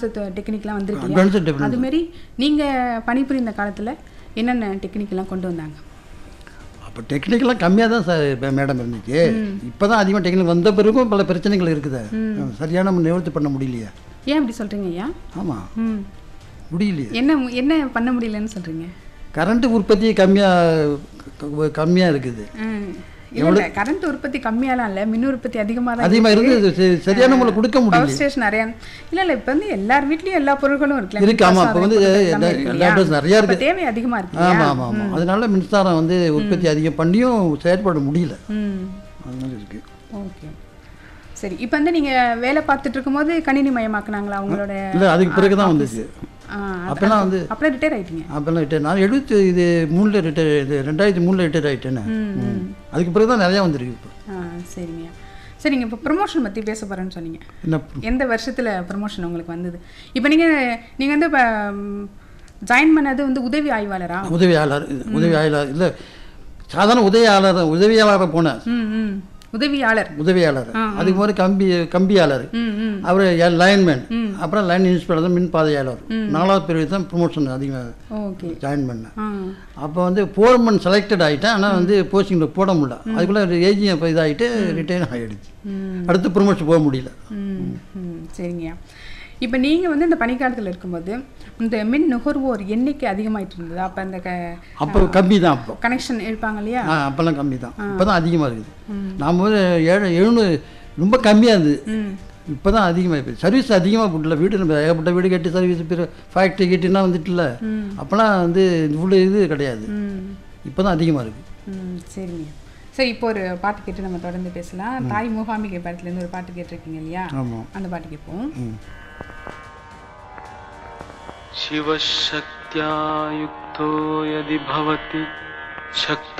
Advance டெக்னிக்லாம் வந்திருக்கு Advanced technique. அது மாதிரி நீங்க பணிபுரிந்த காலத்துல என்னென்ன டெக்னிக்லாம் கொண்டு வந்தாங்க அப்போ டெக்னிக்கெல்லாம் கம்மியாக தான் சார் இப்போ மேடம் இருந்துச்சு இப்போ தான் அதிகமாக டெக்னிக் வந்த பிறகும் பல பிரச்சனைகள் இருக்குது சரியான நிவர்த்தி பண்ண முடியலையே ஏன் அப்படி சொல்றீங்க ஐயா ஆமாம் ம் முடியலையே என்ன என்ன பண்ண முடியலன்னு சொல்றீங்க கரண்ட் உற்பத்தி கம்மியாக கம்மியாக இருக்குது ம். இல்ல இல்ல கரண்ட் உற்பத்தி கம்மியாலாம் இல்ல மின் உற்பத்தி அதிகமா தான் அதிகமாக இருந்து இது சரி- சரியான முறை கொடுக்க பவர் முடியல ஸ்டேஷன் நிறைய இல்ல இல்ல இப்ப வந்து எல்லார் வீட்லயும் எல்லா பொருட்களும் இருக்குல்ல இருக்கு, ஆமா. மின்சாரம் இப்ப வந்து பொருட்கள் எல்லா- எல்லாமே இருக்கு எல்லா இல்லையா? இடத்துல நிறைய இப்ப இருக்கு. தேவை அதிகமா இருக்கு ஆமாம் ஆமாம் ஆமாம் அதனால மின்சாரம் வந்து உற்பத்தி அதிகம் பண்ணியும் செயல்பட முடியல ம் அதனால இருக்கு ஓகே சரி இப்போ வந்து நீங்க வேலை பார்த்துட்டு இருக்கும்போது கணினி மயமாக்குனாங்களா உங்களோட இல்லை அதுக்கு பிறகு தான் வந்துச்சு ஆ, அப்போல்லாம் வந்து அப்புறம் ரிட்டையர் ஆயிட்டீங்க அப்போல்லாம் ரிட்டையர் நான் எழுபத்தி இது மூணில் ரிட்டையர் இது ரெண்டாயிரத்தி மூணில் ரிட்டையர் ஆகிட்டேன்னு ம், அதுக்கு பிறகு தான் நிறையா வந்திருக்கு இப்போ ஆ சரிங்க சரிங்க இப்போ ப்ரொமோஷன் பத்தி பேச போறேன்னு சொன்னீங்க என்ன எந்த வருஷத்துல ப்ரமோஷன் உங்களுக்கு வந்தது இப்போ நீங்க நீங்க வந்து இப்போ ஜாயின் பண்ணது வந்து உதவி ஆய்வாளரா உதவியாளர் இது, உதவியாளர் இல்லை சாதாரண உதவியாளர் உதவியாளராக போனேன் ம் ம் உதவியாளர் உதவியாளர் அதுக்கு முன்னாடி கம்பி கம்பியாளர் ம் ம் அவர் லைன்மேன் அப்புறம் லைன் இன்ஸ்பெக்டர் மின் பாதையாளர் நாலாவது பிரிவு தான் ப்ரொமோஷன் அதிகமாக ஓகே ஜாயின் பண்ணேன் ஆ அப்போ வந்து ஃபோர்மன் செலக்டட் ஆகிட்டேன் ஆனால் வந்து போஸ்டிங்கில் போட முடியல அதுக்குள்ளே ஏஜ் இப்போ இதாகிட்டு ரிட்டையர் ஆகிடுச்சு ம் அடுத்து ப்ரொமோஷன் போக முடியல ம் ம் சரிங்கய்யா இப்போ நீங்கள் வந்து இந்த பனிக்காலத்தில் இருக்கும்போது இந்த மின் நுகர்வோர் எண்ணிக்கை அதிகமாயிட்டு இருந்தது அப்போ அந்த க அப்போ கம்மி தான் அப்போ கனெக்ஷன் இழுப்பாங்க இல்லையா ஆ அப்போல்லாம் கம்மி தான் இப்போ தான் அதிகமாக இருக்குது நாம் வந்து ஏழு எழுநூறு ரொம்ப கம்மியாக இருந்தது ம் இப்போ தான் அதிகமாக போய் சர்வீஸ் அதிகமாக போட்டுல வீடு நம்ம ஏகப்பட்ட வீடு கட்டி சர்வீஸ் பிற ஃபேக்ட்ரி கிட்டினா வந்துட்டுல அப்போலாம் வந்து இவ்வளோ இது கிடையாது ம் இப்போ தான் அதிகமாக இருக்குது ம் சரிங்க சரி இப்போ ஒரு பாட்டு கேட்டு நம்ம தொடர்ந்து பேசலாம் தாய் மூகாம்பிகை படத்துலேருந்து ஒரு பாட்டு கேட்டிருக்கீங்க இல்லையா ஆமாம் அந்த பாட்டு கேட்போம் ம் शिवशक्त्या युक्तो यदि भवति शक्त